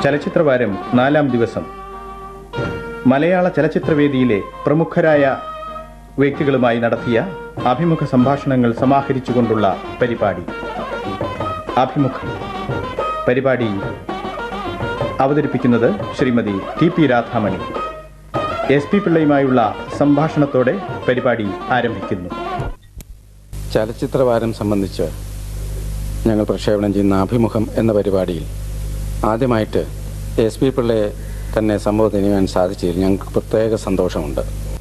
ചലച്ചിത്രവാരം നാലാം ദിവസം മലയാള ചലച്ചിത്രവേദിയിലെ പ്രമുഖരായ വ്യക്തികളുമായി നടത്തിയ അഭിമുഖ സംഭാഷണങ്ങൾ സമാഹരിച്ചുകൊണ്ടുള്ള പരിപാടി അഭിമുഖം പരിപാടി അവതരിപ്പിക്കുന്നത് Shrimati T P Radhamani S P പിള്ളയുമായുള്ള സംഭാഷണത്തോടെ പരിപാടി ആരംഭിക്കുന്നു ചലച്ചിത്രവാരം സംബന്ധിച്ച് ഞങ്ങൾ പ്രക്ഷേപണം ചെയ്യുന്ന അഭിമുഖം എന്ന പരിപാടിയിൽ ആദ്യമായിട്ട് എസ് പി പിള്ളയെ തന്നെ സംഭവം ചെയ്യാൻ സാധിച്ചതിൽ ഞങ്ങൾക്ക് പ്രത്യേക സന്തോഷമുണ്ട്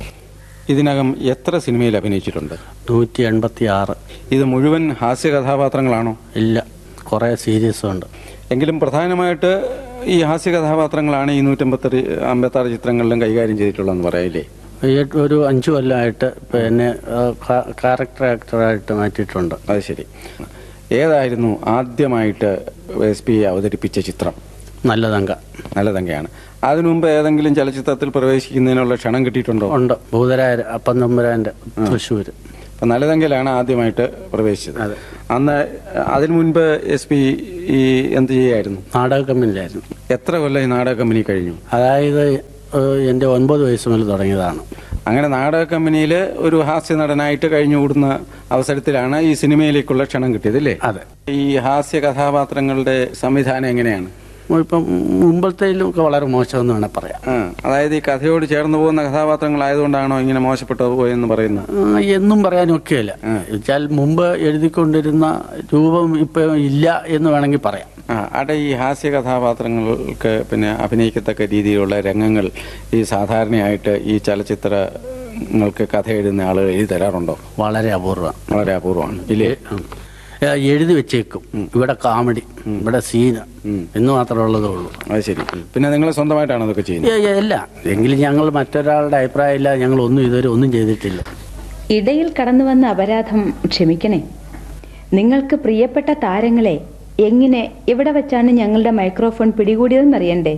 ഇതിനകം എത്ര സിനിമയിൽ അഭിനയിച്ചിട്ടുണ്ട് നൂറ്റി എൺപത്തി ആറ് ഇത് മുഴുവൻ ഹാസ്യ കഥാപാത്രങ്ങളാണോ ഇല്ല കുറേ സീരീസും ഉണ്ട് എങ്കിലും പ്രധാനമായിട്ട് ഈ ഹാസ്യ കഥാപാത്രങ്ങളാണ് ഈ നൂറ്റമ്പത്തി അമ്പത്താറ് ചിത്രങ്ങളിലും കൈകാര്യം ചെയ്തിട്ടുള്ളതെന്ന് പറയില്ലേ ഈ ഒരു അഞ്ചു കൊല്ലമായിട്ട് പിന്നെ ക്യാരക്ടർ ആക്ടറായിട്ട് മാറ്റിയിട്ടുണ്ട് അത് ശരി ഏതായിരുന്നു ആദ്യമായിട്ട് എസ് പി അവതരിപ്പിച്ച ചിത്രം നല്ലതങ്ക നല്ലതങ്കയാണ് അതിനു മുമ്പ് ഏതെങ്കിലും ചലച്ചിത്രത്തിൽ പ്രവേശിക്കുന്നതിനുള്ള ക്ഷണം കിട്ടിയിട്ടുണ്ടോ ഉണ്ട് ഭൂതരായ അപ്പം തമ്പുരാൻ്റെ തൃശ്ശൂർ അപ്പൊ നല്ലതങ്കയിലാണ് ആദ്യമായിട്ട് പ്രവേശിച്ചത് അതെ. അന്ന് അതിനു മുൻപ് എസ് പി ഈ എന്ത് ചെയ്യായിരുന്നു നാടക കമ്പനിയിലായിരുന്നു എത്ര കൊല്ലം ഈ നാടക കമ്പനി കഴിഞ്ഞു അതായത് ഏഹ്, എൻ്റെ ഒൻപത് വയസ്സ് മുതൽ തുടങ്ങിയതാണ് അങ്ങനെ നാടക കമ്പനിയിൽ ഒരു ഹാസ്യ നടനായിട്ട് കഴിഞ്ഞുകൂടുന്ന അവസരത്തിലാണ് ഈ സിനിമയിലേക്കുള്ള ക്ഷണം കിട്ടിയത് അല്ലേ അതെ ഈ ഹാസ്യ കഥാപാത്രങ്ങളുടെ സംവിധാനം എങ്ങനെയാണ് ഇപ്പം മുമ്പത്തേലും ഒക്കെ വളരെ മോശമെന്ന് വേണേൽ പറയാം ആ, അതായത് ഈ കഥയോട് ചേർന്ന് പോകുന്ന കഥാപാത്രങ്ങളായതുകൊണ്ടാണോ ഇങ്ങനെ മോശപ്പെട്ടു പോയെന്ന് പറയുന്നത് ആ, എന്നും പറയാനൊക്കെയില്ല വെച്ചാൽ മുമ്പ് എഴുതിക്കൊണ്ടിരുന്ന രൂപം ഇപ്പം ഇല്ല എന്ന് വേണമെങ്കിൽ പറയാം ആ അവിടെ ഈ ഹാസ്യ കഥാപാത്രങ്ങൾക്ക് പിന്നെ അഭിനയിക്കത്തക്ക രീതിയിലുള്ള രംഗങ്ങൾ ഈ സാധാരണയായിട്ട് ഈ ചലച്ചിത്രങ്ങൾക്ക് കഥ എഴുതുന്ന ആളുകൾ എഴുതി തരാറുണ്ടോ വളരെ അപൂർവം വളരെ അപൂർവമാണ് ഇല്ലേ ഏ, എഴുതി വെച്ചേക്കും ഇവിടെ കാമഡി ഇവിടെ സീന് എന്ന് മാത്രമേ ഉള്ളതേ ഉള്ളൂ അത് ശരി പിന്നെ നിങ്ങൾ സ്വന്തമായിട്ടാണ് അതൊക്കെ ചെയ്യുന്നത് ഏ, ഏ, അല്ല എങ്കിലും ഞങ്ങൾ മറ്റൊരാളുടെ അഭിപ്രായമില്ല ഞങ്ങൾ ഒന്നും ഇതുവരെ ഒന്നും ചെയ്തിട്ടില്ല ഇടയിൽ കടന്നു വന്ന അപരാധം ക്ഷമിക്കണേ നിങ്ങൾക്ക് പ്രിയപ്പെട്ട താരങ്ങളെ എങ്ങനെ ഇവിടെ വെച്ചാണ് ഞങ്ങളുടെ മൈക്രോഫോൺ പിടികൂടിയതെന്നറിയണ്ടേ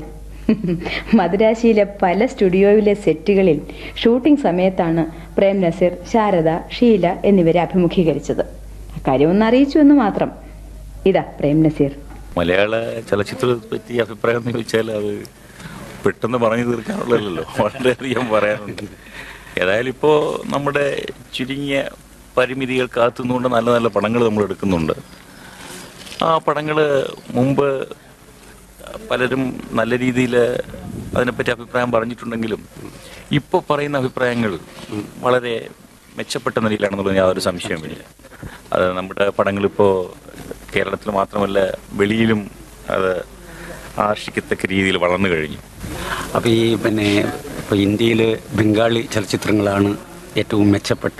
മദുരാശിയിലെ പല സ്റ്റുഡിയോയിലെ സെറ്റുകളിൽ ഷൂട്ടിംഗ് സമയത്താണ് പ്രേം നസീർ ശാരദ ഷീല എന്നിവരെ അഭിമുഖീകരിച്ചത് കാര്യമൊന്ന് അറിയിച്ചു എന്ന് മാത്രം ഇതാ പ്രേം നസീർ മലയാള ചലച്ചിത്രത്തെ പറ്റി അഭിപ്രായം എന്ന് ചോദിച്ചാൽ അത് പെട്ടെന്ന് പറഞ്ഞു തീർക്കാനുള്ളതല്ലോ വളരെയധികം പറയാനുണ്ട് ഏതായാലും ഇപ്പോൾ നമ്മുടെ ചുരുങ്ങിയ പരിമിതികൾ കാത്തുനിന്നുകൊണ്ട് നല്ല നല്ല പടങ്ങൾ നമ്മൾ എടുക്കുന്നുണ്ട് ആ പടങ്ങൾ മുമ്പ് പലരും നല്ല രീതിയിൽ അതിനെപ്പറ്റി അഭിപ്രായം പറഞ്ഞിട്ടുണ്ടെങ്കിലും ഇപ്പോൾ പറയുന്ന അഭിപ്രായങ്ങൾ വളരെ മെച്ചപ്പെട്ട നിലയിലാണെന്നുള്ളത് യാതൊരു സംശയമില്ല അത് നമ്മുടെ പടങ്ങളിപ്പോൾ കേരളത്തിൽ മാത്രമല്ല വെളിയിലും അത് ആർഷിക്കത്തക്ക രീതിയിൽ വളർന്നു കഴിഞ്ഞു അപ്പോൾ ഈ പിന്നെ ഇപ്പോൾ ഇന്ത്യയിൽ ബംഗാളി ചലച്ചിത്രങ്ങളാണ് ഏറ്റവും മെച്ചപ്പെട്ട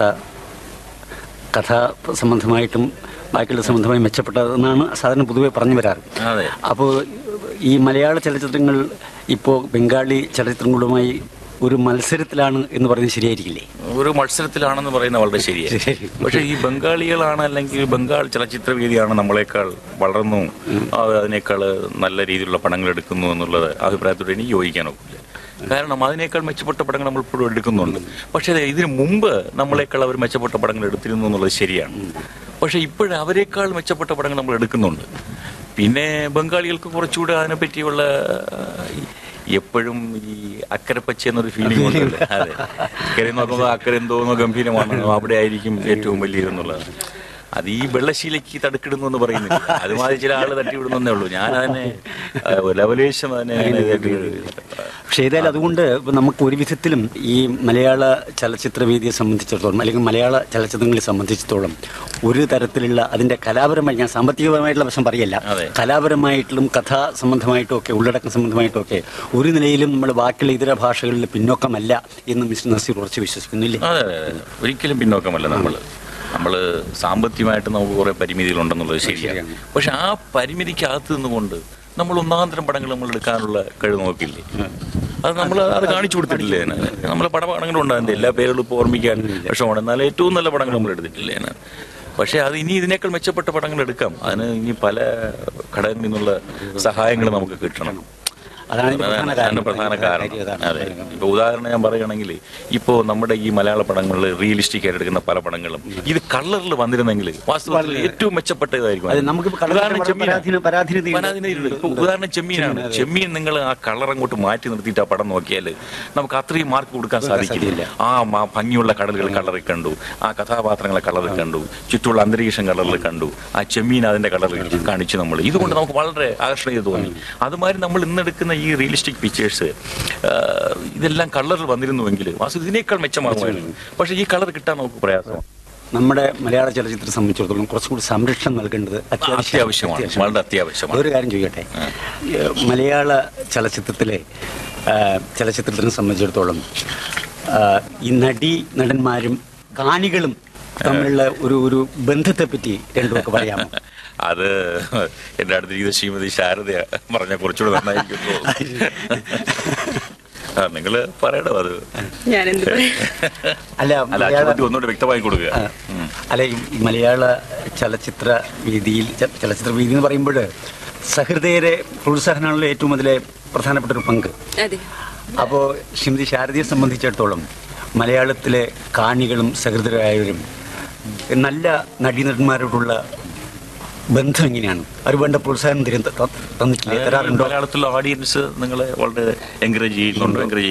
കഥ സംബന്ധമായിട്ടും ബാക്കിയുള്ള സംബന്ധമായി മെച്ചപ്പെട്ടതെന്നാണ് സാധാരണ പൊതുവെ പറഞ്ഞു വരാറ് അതെ അപ്പോൾ ഈ മലയാള ചലച്ചിത്രങ്ങൾ ഇപ്പോൾ ബംഗാളി ചലച്ചിത്രങ്ങളുമായി ഒരു മത്സരത്തിലാണ് എന്ന് പറയുന്നത് ശരിയായിരിക്കില്ലേ ഒരു മത്സരത്തിലാണെന്ന് പറയുന്നത് വളരെ ശരിയാണ് ശരി. പക്ഷെ ഈ ബംഗാളികളാണ് അല്ലെങ്കിൽ ബംഗാൾ ചലച്ചിത്ര വേദിയാണ് നമ്മളെക്കാൾ വളർന്നു ആ, അതിനേക്കാൾ നല്ല രീതിയിലുള്ള പടങ്ങൾ എടുക്കുന്നു എന്നുള്ളത് അഭിപ്രായത്തോട് എനിക്ക് യോജിക്കാൻ ഒക്കില്ല കാരണം അതിനേക്കാൾ മെച്ചപ്പെട്ട പടങ്ങൾ നമ്മൾ ഇപ്പോഴും എടുക്കുന്നുണ്ട് പക്ഷെ അത് ഇതിനു മുമ്പ് നമ്മളെക്കാൾ അവർ മെച്ചപ്പെട്ട പടങ്ങൾ എടുത്തിരുന്നു എന്നുള്ളത് ശരിയാണ് പക്ഷെ ഇപ്പോഴും അവരെക്കാൾ മെച്ചപ്പെട്ട പടങ്ങൾ നമ്മൾ എടുക്കുന്നുണ്ട് പിന്നെ ബംഗാളികൾക്ക് കുറച്ചുകൂടെ അതിനെപ്പറ്റിയുള്ള ഈ എപ്പോഴും ഈ അക്കരെ പച്ച എന്നൊരു ഫീലിംഗ് ഉണ്ടല്ലോ അതെ അക്കരെ നോക്കുമ്പോൾ അക്കരെ എന്തോന്നോ ഗംഭീരമാണ് അവിടെ ആയിരിക്കും ഏറ്റവും വലിയതെന്നുള്ളത് അത് ഈ വെള്ളശീലയ്ക്ക് തടുക്കിടുന്നു എന്ന് പറയുന്നില്ല അതുമാതിരി ചില ആള് തട്ടിവിടുന്നേ ഉള്ളൂ ഞാൻ അതിനെ ആ, ലവലേശം അതിനെ ഞാൻ ഇതായിട്ട് പക്ഷേ ഏതായാലും അതുകൊണ്ട് ഇപ്പൊ നമുക്ക് ഒരു വിധത്തിലും ഈ മലയാള ചലച്ചിത്ര വേദിയെ സംബന്ധിച്ചിടത്തോളം അല്ലെങ്കിൽ മലയാള ചലച്ചിത്രങ്ങളെ സംബന്ധിച്ചിടത്തോളം ഒരു തരത്തിലുള്ള അതിന്റെ കലാപരമായി ഞാൻ സാമ്പത്തികപരമായിട്ടുള്ള വശം പറയല്ല അതെ. കലാപരമായിട്ടും കഥാ സംബന്ധമായിട്ടും ഒക്കെ ഉള്ളടക്കം സംബന്ധമായിട്ടും ഒക്കെ ഒരു നിലയിലും നമ്മൾ ബാക്കിയുള്ള ഇതര ഭാഷകളിൽ പിന്നോക്കമല്ല എന്ന് മിസ്റ്റർ നസീർ ഉറച്ചു വിശ്വസിക്കുന്നില്ലേ അതെ അതെ അതെ ഒരിക്കലും പിന്നോക്കമല്ല നമ്മൾ നമ്മൾ സാമ്പത്തികമായിട്ട് നമുക്ക് കുറെ പരിമിതികളുണ്ടെന്നുള്ളത് ശരിയാണ് പക്ഷെ ആ പരിമിതിക്കകത്ത് നിന്നുകൊണ്ട് നമ്മൾ ഒന്നാന്തരം പടങ്ങൾ നമ്മൾ എടുക്കാനുള്ള കഴിവ് നോക്കില്ലേ അത് നമ്മൾ അത് കാണിച്ചു കൊടുത്തിട്ടില്ലേ അതിന്? നമ്മളെ പട പടങ്ങളുണ്ട് അതിന്റെ എല്ലാ പേരുകളും ഇപ്പോൾ ഓർമ്മിക്കാൻ വിഷമമാണ് എന്നാൽ ഏറ്റവും നല്ല പടങ്ങൾ നമ്മൾ എടുത്തിട്ടില്ലേ അതിന്? പക്ഷെ അത് ഇനി ഇതിനേക്കാൾ മെച്ചപ്പെട്ട പടങ്ങൾ എടുക്കാം അതിന് ഇനി പല ഘടകങ്ങളിൽ നിന്നുള്ള സഹായങ്ങൾ നമുക്ക് കിട്ടണം അതാണ് ഇതിന്റെ പ്രധാന അതാണ് കാരണം. പ്രധാന കാരണം കാര്യം അതാണ്. അതെ ഇപ്പൊ ഉദാഹരണം ഞാൻ പറയുകയാണെങ്കിൽ ഇപ്പോ നമ്മുടെ ഈ മലയാള പടങ്ങളിൽ റിയലിസ്റ്റിക് ആയിട്ട് എടുക്കുന്ന പല പടങ്ങളും ഇത് കളറിൽ വന്നിരുന്നെങ്കിൽ വാസ്തവത്തിൽ ഏറ്റവും മെച്ചപ്പെട്ട ഇതായിരിക്കും അത് നമുക്കിപ്പോ colour ഉദാഹരണം വളരെ ചെമ്മീനാണ്. പരാധീന- പരാധീനതയുണ്ട്. പരാധീനതയുണ്ട്. ഇപ്പൊ ഉദാഹരണം ചെമ്മീനാണ് ചെമ്മീൻ നിങ്ങൾ ആ കളർ അങ്ങോട്ട് മാറ്റി നിർത്തിയിട്ട് ആ പടം നോക്കിയാൽ നമുക്ക് അത്രയും മാർക്ക് കൊടുക്കാൻ സാധിക്കില്ല ആ മ- ഭംഗിയുള്ള കടലുകൾ കളറിൽ കണ്ടു ആ കഥാപാത്രങ്ങളെ കളറിൽ കണ്ടു ചുറ്റുമുള്ള അന്തരീക്ഷം കളറിൽ കണ്ടു ആ ചെമ്മീൻ അതിന്റെ കളറിൽ കാണിച്ചു നമ്മൾ ഇതുകൊണ്ട് നമുക്ക് വളരെ ആകർഷണീയത തോന്നി അതുമാതിരി നമ്മൾ ഇന്നെടുക്കുന്ന ഈ റിയലിസ്റ്റിക് പിക്ചേഴ്സ് ഇതെല്ലാം കളറിൽ വന്നിരുന്നുവെങ്കിൽ വാസ്തു ഇതിനേക്കാൾ മെച്ചമാകുമായിരുന്നു പക്ഷേ ഈ കളർ കിട്ടാൻ നമുക്ക് പ്രയാസമാണ് നമ്മുടെ മലയാള ചലച്ചിത്രത്തെ സംബന്ധിച്ചിടത്തോളം കുറച്ചുകൂടി സംരക്ഷണം നൽകേണ്ടത് അത്യാവശ്യമാണ് വളരെ അത്യാവശ്യമാണ് ഒരു കാര്യം ചോദിക്കട്ടെ ഏഹ് മലയാള ചലച്ചിത്രത്തിലെ ആഹ് ചലച്ചിത്രത്തിനെ സംബന്ധിച്ചിടത്തോളം ആഹ് ഈ നടി നടന്മാരും കാണികളും തമ്മിലുള്ള ഒരു ഒരു ബന്ധത്തെ പറ്റി രണ്ടുമൊക്കെ പറയാമോ അത് എന്റെ അടുത്തിരിക്കുന്ന ശ്രീമതി ശാരദ പറഞ്ഞ കുറച്ചുകൂടെ നന്നായിരിക്കും ആ, നിങ്ങള് പറയണോ അത് ഞാനെന്ത് പറയാ അല്ല അല്ല ആ മലയാള ചോദ്യം ഒന്നുകൂടെ വ്യക്തമായി കൊടുക്കുക ആ. അല്ല ഈ ഈ മലയാള ചലച്ചിത്ര വേദിയിൽ ച- ചലച്ചിത്ര വേദി എന്ന് പറയുമ്പോൾ സഹൃദയരെ പ്രോത്സാഹനമാണല്ലോ ഏറ്റവും അതിലെ പ്രധാനപ്പെട്ട ഒരു പങ്ക് അതെ അപ്പോൾ ശ്രീമതി ശാരദയെ സംബന്ധിച്ചിടത്തോളം മലയാളത്തിലെ കാണികളും സഹൃദയരായവരും നല്ല നടീനടന്മാരോടുള്ള ബന്ധം എങ്ങനെയാണ് അവർ വേണ്ട പ്രോത്സാഹനം തരും തന്നിട്ടില്ലേ തരാറുണ്ടോ മലയാളത്തിലുള്ള ഓഡിയൻസ് നിങ്ങളെ വളരെ എൻകറേജ് ചെയ്യുന്നുണ്ടോ എൻകറേജ്